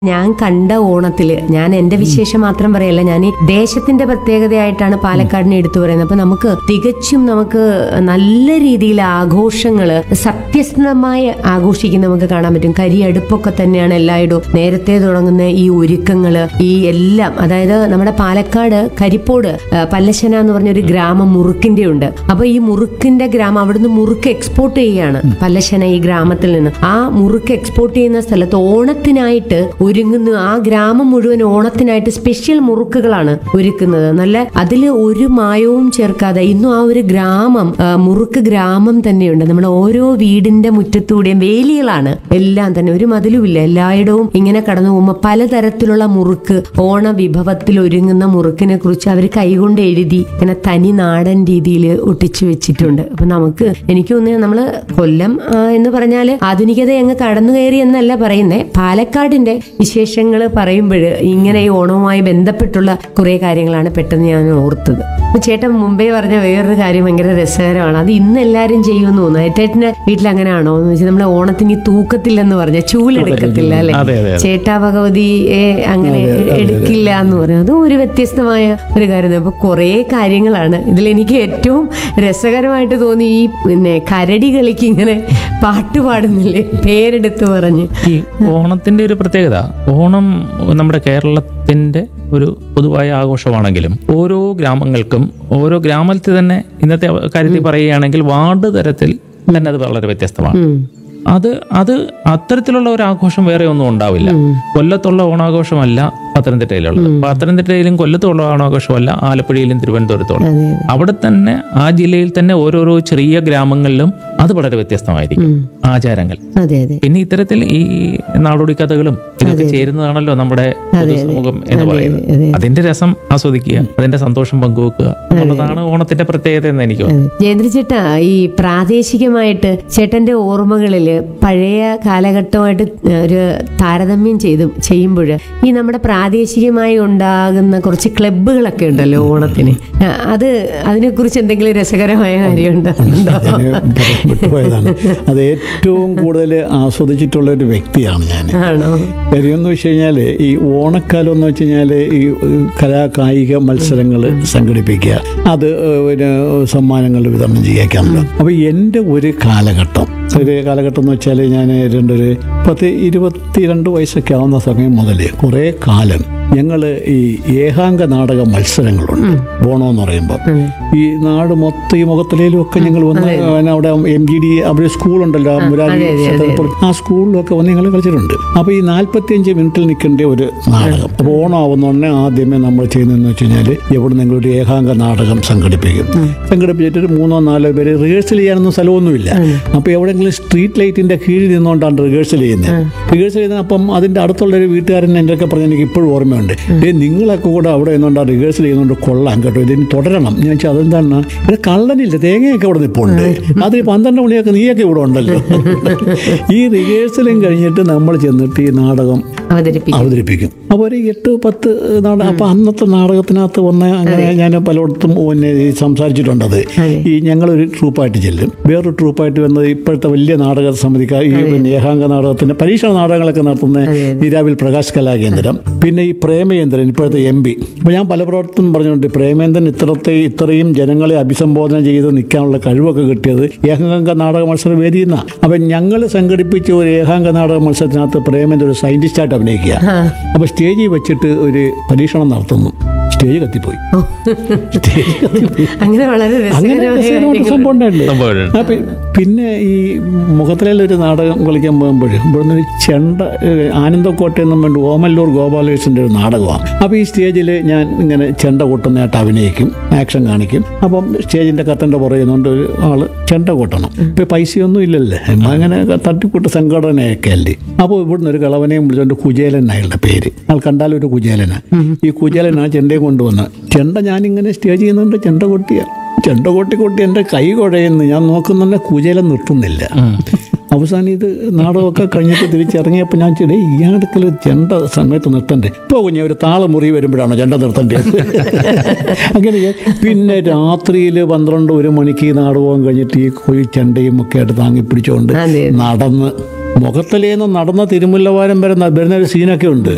ഞാൻ കണ്ട ഓണത്തില് ഞാൻ എന്റെ വിശേഷം മാത്രം പറയല്ല ഞാൻ ഈ ദേശത്തിന്റെ പ്രത്യേകതയായിട്ടാണ് പാലക്കാടിനെ എടുത്തു പറയുന്നത് അപ്പൊ നമുക്ക് തികച്ചും നമുക്ക് നല്ല രീതിയിൽ ആഘോഷങ്ങള് സത്യസന്ധമായി ആഘോഷിക്കുന്ന നമുക്ക് കാണാൻ പറ്റും കരിയടുപ്പൊക്കെ തന്നെയാണ് എല്ലായിടവും നേരത്തെ തുടങ്ങുന്ന ഈ ഒരുക്കങ്ങള് ഈ എല്ലാം അതായത് നമ്മുടെ പാലക്കാട് കരിപ്പോട് ആ, പല്ലശന എന്ന് പറഞ്ഞൊരു ഗ്രാമം മുറുക്കിന്റെ ഉണ്ട് അപ്പൊ ഈ മുറുക്കിന്റെ ഗ്രാമം അവിടുന്ന് മുറുക്ക് എക്സ്പോർട്ട് ചെയ്യുകയാണ് പല്ലശന ഈ ഗ്രാമത്തിൽ നിന്ന് ആ മുറുക്ക് എക്സ്പോർട്ട് ചെയ്യുന്ന സ്ഥലത്ത് ഓണത്തിനായിട്ട് ഒരുങ്ങുന്നു ആ ഗ്രാമം മുഴുവൻ ഓണത്തിനായിട്ട് സ്പെഷ്യൽ മുറുക്കുകളാണ് ഒരുക്കുന്നത് നല്ല അതിൽ ഒരു മായവും ചേർക്കാതെ ഇന്നും ആ ഒരു ഗ്രാമം ആ, മുറുക്ക് ഗ്രാമം തന്നെയുണ്ട് നമ്മുടെ ഓരോ വീടിന്റെ മുറ്റത്തൂടെയും വേലികളാണ് എല്ലാം തന്നെ ഒരു മതിലുമില്ല എല്ലായിടവും ഇങ്ങനെ കടന്നു പോകുമ്പോൾ പലതരത്തിലുള്ള മുറുക്ക് ഓണ വിഭവത്തിൽ ഒരുങ്ങുന്ന മുറുക്കിനെ കുറിച്ച് അവർ കൈകൊണ്ട് എഴുതി ഇങ്ങനെ തനി നാടൻ രീതിയിൽ ഒട്ടിച്ചു വെച്ചിട്ടുണ്ട് അപ്പൊ നമുക്ക് എനിക്ക് തോന്നുന്നത് നമ്മള് കൊല്ലം ആ, എന്ന് പറഞ്ഞാല് ആധുനികത അങ്ങ് കടന്നു കയറി എന്നല്ല പറയുന്നേ പാലക്കാടിന്റെ വിശേഷങ്ങൾ പറയുമ്പോൾ ഇങ്ങനെ ഈ ഓണവുമായി ബന്ധപ്പെട്ടുള്ള കുറെ കാര്യങ്ങളാണ് പെട്ടെന്ന് ഞാൻ ഓർത്തത് അപ്പൊ ചേട്ടൻ മുമ്പേ പറഞ്ഞ വേറൊരു കാര്യം ഭയങ്കര രസകരമാണ് അത് ഇന്ന് എല്ലാരും ചെയ്യുമെന്ന് തോന്നുന്നു ഏട്ടേട്ടന്റെ വീട്ടിൽ അങ്ങനെയാണോ എന്ന് വെച്ചാൽ നമ്മളെ ഓണത്തിന് ഈ തൂക്കത്തില്ലെന്ന് പറഞ്ഞ ചൂലെടുക്കത്തില്ല അല്ലെ അതെ, അതെ, അതെ. ചേട്ടാ ഭഗവതിയെ അങ്ങനെ എടുക്കില്ല എന്ന് പറഞ്ഞു അതും ഒരു വ്യത്യസ്തമായ ഒരു കാര്യം അപ്പൊ കുറേ കാര്യങ്ങളാണ് ഇതിൽ എനിക്ക് ഏറ്റവും രസകരമായിട്ട് തോന്നി ഈ പിന്നെ കരടി കളിക്ക് ഇങ്ങനെ പാട്ട് പാടുന്നില്ലേ പേരെടുത്ത് പറഞ്ഞ് ഈ ഓണത്തിന്റെ ഒരു പ്രത്യേകത ഓണം നമ്മുടെ കേരളത്തിന്റെ ഒരു പൊതുവായ ആഘോഷമാണെങ്കിലും ഓരോ ഗ്രാമങ്ങൾക്കും ഓരോ ഗ്രാമത്തിൽ തന്നെ ഇന്നത്തെ കാര്യത്തിൽ പറയുകയാണെങ്കിൽ വാർഡ് തരത്തിൽ തന്നെ അത് വളരെ വ്യത്യസ്തമാണ് ഉം. അത് അത് അത്തരത്തിലുള്ള ഒരു ആഘോഷം വേറെ ഒന്നും ഉണ്ടാവില്ല കൊല്ലത്തുള്ള ഓണാഘോഷമല്ല പത്തനംതിട്ടയിലുള്ളത് പത്തനംതിട്ടയിലും കൊല്ലത്തുള്ള ഓണാഘോഷമല്ല ആലപ്പുഴയിലും തിരുവനന്തപുരത്തുള്ള അതെ അവിടെ തന്നെ ആ ജില്ലയിൽ തന്നെ ഓരോരോ ചെറിയ ഗ്രാമങ്ങളിലും അത് വളരെ വ്യത്യസ്തമായിരിക്കും ആചാരങ്ങൾ അതെ അതെ പിന്നെ ഇത്തരത്തിൽ ഈ നാടോടി കഥകളും ഇതൊക്കെ ചേരുന്നതാണല്ലോ നമ്മുടെ പൊതുസമൂഹം എന്ന് പറയുന്നത് അതെ. അതിന്റെ രസം ആസ്വദിക്കുക അതിന്റെ സന്തോഷം പങ്കുവെക്കുക എന്നുള്ളതാണ് ഓണത്തിന്റെ പ്രത്യേകത എന്ന് എനിക്ക് തോന്നുന്നു ജയന്ദ്ര ചേട്ടാ ഈ പ്രാദേശികമായിട്ട് ചേട്ടന്റെ ഓർമ്മകളില് പഴയ കാലഘട്ടമായിട്ട് ഒരു താരതമ്യം ചെയ്ത് ചെയ്യുമ്പോൾ ഈ നമ്മുടെ പ്രാദേശികമായി ഉണ്ടാകുന്ന കുറച്ച് ക്ലബ്ബുകളൊക്കെ ഉണ്ടല്ലോ ഓണത്തിന് ആ, അത് അതിനെക്കുറിച്ച് എന്തെങ്കിലും രസകരമായ കാര്യമുണ്ടോ ഉണ്ടോ? ഞാൻ വിട്ടുപോയതാണ് അത് ഏറ്റവും കൂടുതൽ ആസ്വദിച്ചിട്ടുള്ള ഒരു വ്യക്തിയാണ് ഞാൻ ആണോ കാര്യം എന്ന് വെച്ച് കഴിഞ്ഞാൽ ഈ ഓണക്കാലം എന്ന് വെച്ച് കഴിഞ്ഞാൽ ഈ ഏഹ്, കലാ കായിക മത്സരങ്ങൾ സംഘടിപ്പിക്കുക അത് ഏഹ്, പിന്നെ സമ്മാനങ്ങൾ വിതരണം ചെയ്യാക്കാറുണ്ട് അപ്പോൾ എൻ്റെ ഒരു കാലഘട്ടം ഒരു കാലഘട്ടം എന്ന് വെച്ചാൽ ഞാൻ രണ്ടൊരു പത്ത് ഇരുപത്തിരണ്ട് വയസ്സൊക്കെ ആവുന്ന സമയം മുതൽ കുറേ കാലം ഞങ്ങൾ ഈ ഏകാംഗ നാടക മത്സരങ്ങളുണ്ട് ഓണം എന്ന് പറയുമ്പോൾ ഈ നാട് മൊത്തം ഈ മുഖത്തിലേലും ഒക്കെ ഞങ്ങൾ വന്ന് പിന്നെ അവിടെ എം ജി ഡി അവിടെ സ്കൂളുണ്ടല്ലോ മുരാരി ക്ഷേത്രത്തിൽ. ആ സ്കൂളിലൊക്കെ വന്ന് ഞങ്ങൾ കളിച്ചിട്ടുണ്ട് അപ്പോൾ ഈ നാൽപ്പത്തിയഞ്ച് മിനിറ്റിൽ നിൽക്കേണ്ട ഒരു നാടകം അപ്പോൾ ഓണം ആവുന്നോടനെ ആദ്യമേ നമ്മൾ ചെയ്യുന്നതെന്ന് വെച്ച് കഴിഞ്ഞാൽ എവിടെ നിങ്ങളൊരു ഏകാംഗ നാടകം സംഘടിപ്പിക്കും സംഘടിപ്പിച്ചിട്ട് ഒരു മൂന്നോ നാലോ പേര് റിഹേഴ്സൽ ചെയ്യാനൊന്നും സ്ഥലമൊന്നുമില്ല അപ്പോൾ എവിടെയെങ്കിലും സ്ട്രീറ്റ് ലൈറ്റിന്റെ കീഴിൽ നിന്നുകൊണ്ടാണ് റിഹേഴ്സൽ ചെയ്യുന്നത് റിഹേഴ്സൽ ചെയ്യുന്നത് അപ്പം അതിന്റെ അടുത്തുള്ള ഒരു വീട്ടുകാരൻ എൻ്റെ ഒക്കെ പറഞ്ഞ് എനിക്ക് ഇപ്പോഴും ഓർമ്മയുണ്ട് ഏ നിങ്ങളൊക്കെ കൂടെ അവിടെ നിന്നുകൊണ്ട് റിഹേഴ്സൽ ചെയ്യുന്നതുകൊണ്ട് കൊള്ളാം കേട്ടോ ഇതിന് തുടരണം ഞാൻ വെച്ചാൽ അതെന്താണ് ഇത് കള്ളനില്ല തേങ്ങയൊക്കെ ഇവിടെ നിൽപ്പുണ്ട് അത് ഈ പന്ത്രണ്ട് മണിയൊക്കെ നീയൊക്കെ ഇവിടെ ഉണ്ടല്ലോ ഈ റിഹേഴ്സലും കഴിഞ്ഞിട്ട് നമ്മൾ ചെന്നിട്ട് ഈ നാടകം അവതരിപ്പിക്കും അവതരിപ്പിക്കും അപ്പോൾ ഒരു എട്ട് പത്ത് നാടകം അപ്പോൾ അന്നത്തെ നാടകത്തിനകത്ത് വന്ന അങ്ങനെ ഞാൻ പലയിടത്തും പിന്നെ ഈ സംസാരിച്ചിട്ടുണ്ടത് ഈ ഞങ്ങളൊരു ട്രൂപ്പായിട്ട് ചെല്ലും വേറൊരു ട്രൂപ്പായിട്ട് വന്നത് ഇപ്പോഴത്തെ വലിയ നാടക സമിതിക്കാർ ഈ പിന്നെ ഏകാംഗ നാടകത്തിൻ്റെ പരീക്ഷണ നാടകങ്ങളൊക്കെ നടത്തുന്ന നീരാവിൽ പ്രകാശ് കലാകേന്ദ്രം പിന്നെ ഈ പ്രേമചന്ദ്രൻ ഇപ്പോഴത്തെ എം പി അപ്പോൾ ഞാൻ പല പ്രവർത്തനം പറഞ്ഞിട്ടുണ്ട് പ്രേമേന്ദ്രൻ ഇത്രത്തെ ഇത്രയും ജനങ്ങളെ അഭിസംബോധന ചെയ്ത് നിൽക്കാനുള്ള കഴിവൊക്കെ കിട്ടിയത് ഏകാംഗ നാടക മത്സര വേദിയിൽ നിന്നാണ് അപ്പം ഞങ്ങൾ സംഘടിപ്പിച്ച ഒരു ഏകാംഗ നാടക മത്സരത്തിനകത്ത് പ്രേമേന്ദ്രൻ ഒരു സയന്റിസ്റ്റായിട്ട് അഭിനയിക്കുക അപ്പോൾ സ്റ്റേജിൽ വെച്ചിട്ട് ഒരു പരീക്ഷണം നടത്തുന്നു സ്റ്റേജ് കത്തിപ്പോയി സ്റ്റേജ് കത്തിപ്പോയി അങ്ങനെ വളരെ അങ്ങനെ രസകരമായ രസകരമായിട്ട് കാര്യങ്ങൾ സംഭവം ഉണ്ടായില്ലേ? സംഭവമുണ്ട്. ആ, പി- പിന്നെ ഈ മുഖത്തിലൊരു നാടകം കളിക്കാൻ പോകുമ്പോൾ ഇവിടുന്ന് ഒരു ചെണ്ട ഏഹ്, ആനന്ദക്കോട്ടയിൽ നിന്നും വേണ്ടി ഓമല്ലൂർ ഗോപാലകൃഷ്ണൻ്റെ ഒരു നാടകമാണ് അപ്പോൾ ഈ സ്റ്റേജിൽ ഞാൻ ഇങ്ങനെ ചെണ്ട കൊട്ടുന്നതായിട്ട് അഭിനയിക്കും ആക്ഷൻ കാണിക്കും അപ്പം സ്റ്റേജിൻ്റെ കത്തൻ്റെ പുറകെ നിന്നുകൊണ്ട് ഒരു ആള് ചെണ്ട കൊട്ടണം ഇപ്പം പൈസയൊന്നും ഇല്ലല്ലേ അങ്ങനെ തട്ടിക്കൂട്ട് സംഘടനയൊക്കെ അല്ലേ അപ്പോൾ ഇവിടുന്ന് ഒരു കളവനെയും വിളിച്ചുകൊണ്ട് കുചേലൻ അയാളുടെ പേര് ആൾ കണ്ടാലും ഒരു കുചേലന ഈ കുചേലൻ ആ ചെണ്ടയും കൊണ്ടുവന്ന് ചെണ്ട ഞാനിങ്ങനെ സ്റ്റേജിൽ നിന്നുകൊണ്ട് ചെണ്ട കൊട്ടിയ ചെണ്ട കൊട്ടി കൊട്ടി എൻ്റെ കൈ കുഴയുന്നു ഞാൻ നോക്കുന്നുണ്ടെ കുചേലൻ നിർത്തുന്നില്ല അവസാനം ഇത് നാടകമൊക്കെ കഴിഞ്ഞിട്ട് തിരിച്ചിറങ്ങിയപ്പോൾ ഞാൻ ചെടി ഈ അടുക്കൽ ചെണ്ട സമയത്ത് നിർത്തണ്ടേ ഇപ്പോൾ കുഞ്ഞെ ഒരു താളമുറി വരുമ്പോഴാണോ ചെണ്ട നിർത്തണ്ടേ അങ്ങനെ ഞാൻ- പിന്നെ രാത്രിയിൽ പന്ത്രണ്ട് ഒരു മണിക്ക് ഈ നാടകവും കഴിഞ്ഞിട്ട് ഈ കൊയ് ചെണ്ടയും ഒക്കെ ആയിട്ട് താങ്ങി പിടിച്ചുകൊണ്ട് അതെ. നടന്ന് മുഖത്തലേന്ന് നടന്ന തിരുമുല്ലവാരം വരെ ന- വരുന്ന ഒരു സീനൊക്കെ ഉണ്ട്